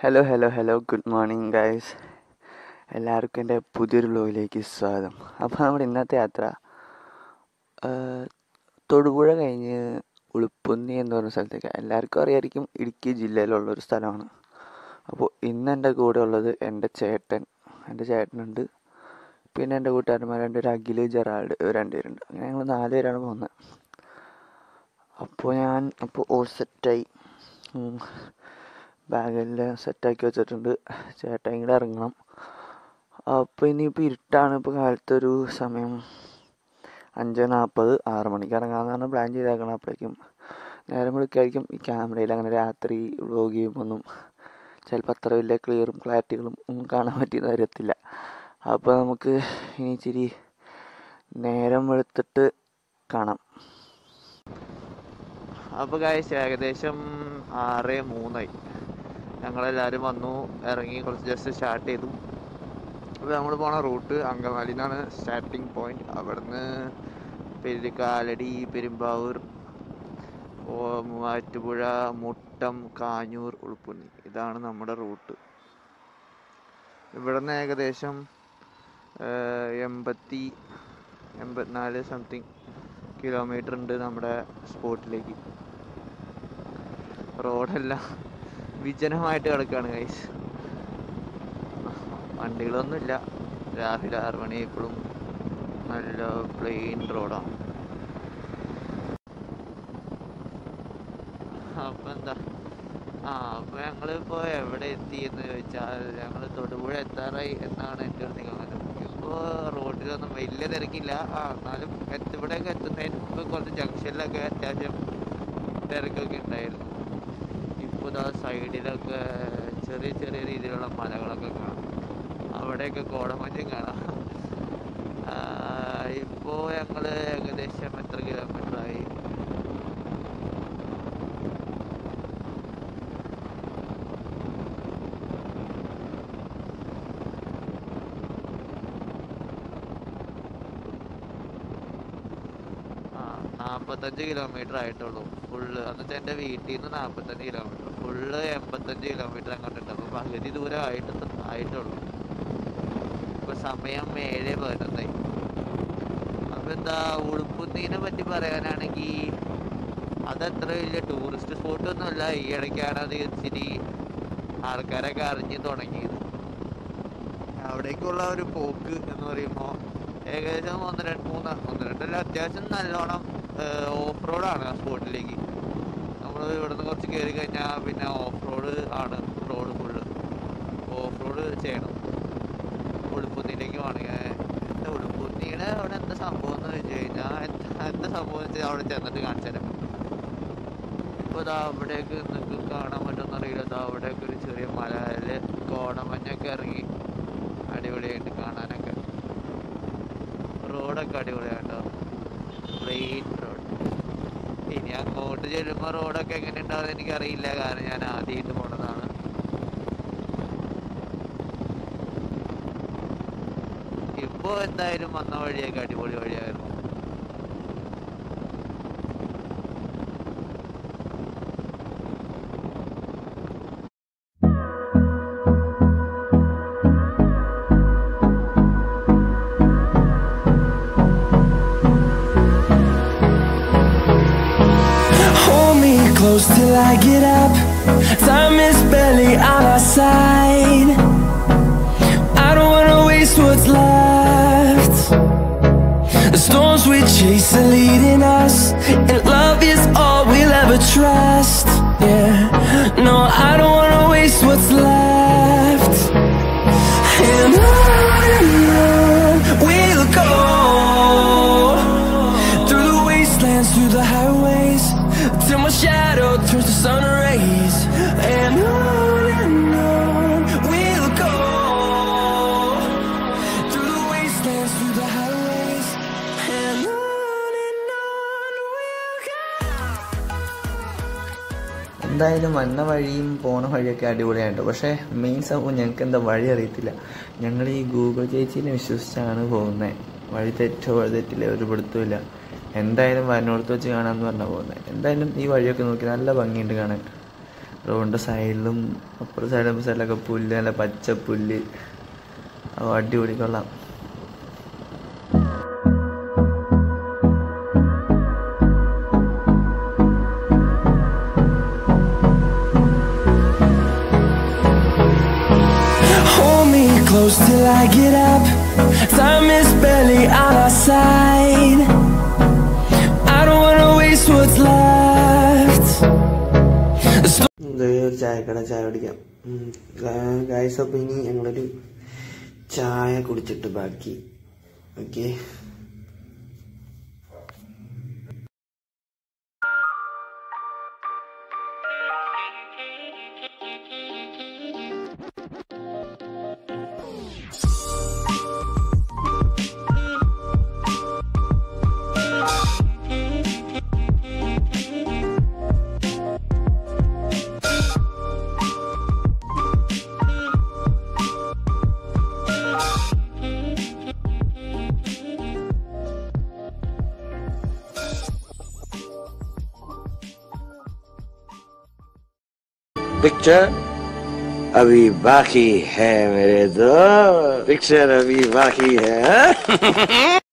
Hello hello hello good morning guys എല്ലാവർക്കും എൻ്റെ പുതിയൊരു വ്ലോഗിലേക്ക് സ്വാഗതം അപ്പോൾ നമ്മുടെ ഇന്നത്തെ യാത്ര ആ, തൊടുപുഴ കഴിഞ്ഞ് ഉളുപ്പുന്നി എന്ന് പറയുന്ന സ്ഥലത്തേക്ക് എല്ലാവർക്കും അറിയായിരിക്കും ഇടുക്കി ജില്ലയിലുള്ള ഒരു സ്ഥലമാണ് അപ്പോൾ ഇന്ന് എൻ്റെ കൂടെ ഉള്ളത് എൻ്റെ ചേട്ടൻ എൻ്റെ ചേട്ടനുണ്ട് പിന്നെ എൻ്റെ കൂട്ടുകാരന്മാർ രണ്ടുപേരും അഖിൽ ജെറാൾഡ് ഇവർ രണ്ടുപേരുണ്ട് അങ്ങനെ ഞങ്ങൾ നാല് പേരാണ് പോകുന്നത് അപ്പോൾ ഞാൻ അപ്പോൾ ഓൾ സെറ്റായി ബാഗെല്ലാം സെറ്റാക്കി വെച്ചിട്ടുണ്ട് ചേട്ടൻ ഇങ്ങോട്ട് ഇറങ്ങണം അപ്പോൾ ഇനിയിപ്പോൾ ഇരുട്ടാണ് ഇപ്പോൾ കാലത്തൊരു സമയം അഞ്ച് നാൽപ്പത് ആറ് മണിക്ക് ഇറങ്ങാമെന്നാണ് പ്ലാൻ ചെയ്തേക്കണം അപ്പോഴേക്കും നേരം വിളിക്കായിരിക്കും ഈ ക്യാമറയിൽ അങ്ങനെ രാത്രി വ്ലോഗ് ചെയ്യുമ്പോഴൊന്നും ചിലപ്പോൾ അത്ര വലിയ ക്ലിയറും ക്ലാരിറ്റികളും ഒന്നും കാണാൻ പറ്റിയെന്ന് വരത്തില്ല അപ്പോൾ നമുക്ക് ഇനി ഇച്ചിരി നേരം വെളുത്തിട്ട് കാണാം അപ്പോൾ കാഴ്ച ഏകദേശം ആറ് മൂന്നായി ഞങ്ങളെല്ലാവരും വന്നു ഇറങ്ങി കുറച്ച് ജസ്റ്റ് സ്റ്റാർട്ട് ചെയ്തു അപ്പോൾ നമ്മൾ പോണ റൂട്ട് അങ്കമാലി നിന്നാണ് സ്റ്റാർട്ടിങ് പോയിന്റ് അവിടുന്ന് പെരിക്കാലടി പെരുമ്പാവൂർ ഓ- മൂവാറ്റുപുഴ മുട്ടം കാഞ്ഞൂർ ഉൾപ്പുന്നി ഇതാണ് നമ്മുടെ റൂട്ട് ഇവിടുന്ന് ഏകദേശം ഏഹ്, എൺപത്തി എൺപത്തിനാല് സംതിങ് കിലോമീറ്റർ ഉണ്ട് നമ്മുടെ സ്പോട്ടിലേക്ക് റോഡെല്ലാം വിജനമായിട്ട് കിടക്കുകയാണ് ഗൈസ് വണ്ടികളൊന്നുമില്ല രാവിലെ ആറ് മണി ഇപ്പോഴും നല്ല പ്ലെയിൻ റോഡാണ് അപ്പൊ എന്താ ആ അപ്പൊ ഞങ്ങളിപ്പോ എവിടെ എത്തി എന്ന് ചോദിച്ചാൽ ഞങ്ങൾ തൊടുപുഴ എത്താറായി എന്നാണ് എൻ്റെ ഒരു നിഗമനം ഇപ്പോ റോഡിലൊന്നും വലിയ തിരക്കില്ല ആ എന്നാലും എത്ത- ഇവിടെയൊക്കെ എത്തുന്നതിന് മുമ്പ് കുറച്ച് ജംഗ്ഷനിലൊക്കെ അത്യാവശ്യം തിരക്കൊക്കെ ഉണ്ടായിരുന്നു ഇപ്പോൾ ഇതാ സൈഡിലൊക്കെ ചെറിയ ചെറിയ രീതിയിലുള്ള മലകളൊക്കെ കാണാം അവിടെയൊക്കെ കോടമഞ്ഞും കാണാം ആ, ഇപ്പോ ഞങ്ങള് ഏകദേശം എത്ര കിലോമീറ്റർ ആയി ആ നാപ്പത്തഞ്ച് കിലോമീറ്റർ ആയിട്ടുള്ളൂ ഫുള്ള് എന്നുവെച്ചാൽ എൻ്റെ വീട്ടിൽ നിന്ന് നാപ്പത്തഞ്ച് കിലോമീറ്റർ ഫുള്ള് എൺപത്തഞ്ച് കിലോമീറ്റർ അങ്ങോട്ടുണ്ട് അപ്പോൾ പകുതി ദൂരം ആയിട്ട് ആയിട്ടുള്ളൂ ഇപ്പൊ സമയം ഏഴ് പതിനൊന്നായി അപ്പൊ എന്താ ഉളുപ്പുന്നീനെ പറ്റി പറയാനാണെങ്കിൽ അതത്ര വലിയ ടൂറിസ്റ്റ് സ്പോട്ട് ഒന്നുമല്ല ഈ ഇടയ്ക്കാണ് അത് ഇച്ചിരി ആൾക്കാരൊക്കെ അറിഞ്ഞു തുടങ്ങിയത് അവിടേക്കുള്ള ഒരു പോക്ക് എന്ന് പറയുമ്പോൾ ഏകദേശം ഒന്ന് രണ്ട് മൂന്ന് ഒന്ന് രണ്ടല്ല അത്യാവശ്യം നല്ലോണം ഓഫ് റോഡാണ് ആ സ്പോട്ടിലേക്ക് നമ്മൾ ഇവിടുന്ന് കുറച്ച് കയറി കഴിഞ്ഞാൽ പിന്നെ ഓഫ് റോഡ് ആണ് റോഡ് ഫുള്ള് ഓഫ് റോഡ് ചെയ്യണം ഉടുപ്പുന്നിലേക്ക് പോകണമെങ്കിൽ എന്താ ഉടുപ്പുന്നിയുടെ അവിടെ എന്താ സംഭവം എന്ന് വെച്ച് കഴിഞ്ഞാൽ എന്താ എന്താ സംഭവം എന്ന് വെച്ചാൽ അവിടെ ചെന്നിട്ട് കാണിച്ചു തരാം ഇപ്പോൾ ഇതാ അവിടേക്ക് നിങ്ങൾക്ക് കാണാൻ പറ്റുമെന്ന് അറിയില്ല ഇതാ അവിടേക്ക് ഒരു ചെറിയ മലയിൽ കോടമഞ്ഞൊക്കെ ഇറങ്ങി അടിപൊളിയായിട്ട് കാണാനൊക്കെ റോഡൊക്കെ അടിപൊളിയാട്ടോ പ്ലെയിൻ റോഡ് ഇനി അങ്ങോട്ട് ചെല്ലുമ്പോൾ റോഡൊക്കെ എങ്ങനെ ഉണ്ടാവും എനിക്കറിയില്ല കാരണം ഞാൻ ആദ്യമായിട്ട് പോണതാണ് ഇപ്പൊ എന്തായാലും വന്ന വഴിയൊക്കെ അടിപൊളി വഴിയായിരുന്നു Hold me close till I get up. Time is barely on our side. I don't wanna waste what's left. The storms we chase are leading us, and love is all we'll ever trust. Yeah, no, I don't wanna waste what's left. And on and on we'll go through the wastelands, through the highways, till my shadow turns to sun rays. And on and on we'll go through the wastelands, through the highways, and on and on we'll go. എന്തായാലും വന്ന വഴിയും പോണ വഴിയൊക്കെ അടിപൊളിയായിട്ട് പക്ഷേ main സംഭവം ഞങ്ങൾക്ക് എന്താ വഴി അറിയത്തില്ല ഞങ്ങൾ ഈ ഗൂഗിൾ ചേച്ചീനെ വിശ്വസിച്ചാണ് പോകുന്നത് വഴി തെറ്റോ വഴി തെറ്റില്ല ഒരു പിടുത്തമില്ല എന്തായാലും വരനോടത്ത് വെച്ച് കാണാമെന്ന് പറഞ്ഞാൽ പോകുന്നത് എന്തായാലും ഈ വഴിയൊക്കെ നോക്കി നല്ല ഭംഗിയുണ്ട് കാണാൻ റോഡിൻ്റെ സൈഡിലും അപ്പുറം സൈഡിലും സൈഡിലൊക്കെ പുല്ല് നല്ല പച്ച പുല്ല് അത് അടിപൊളി കൊള്ളാം Hold me close till I get up. Time is barely on our side. I don't wanna waste what's left. The sto- ഇത് ഒരു ചായക്കട ചായ കുടിക്കാം ഗായ്സ് അപ്പം ഇനി ഞങ്ങളൊരു ചായ കുടിച്ചിട്ട് ബാക്കി ഓക്കെ पिक्चर अभी बाकी है मेरे दो पिक्चर अभी बाकी है हाँ?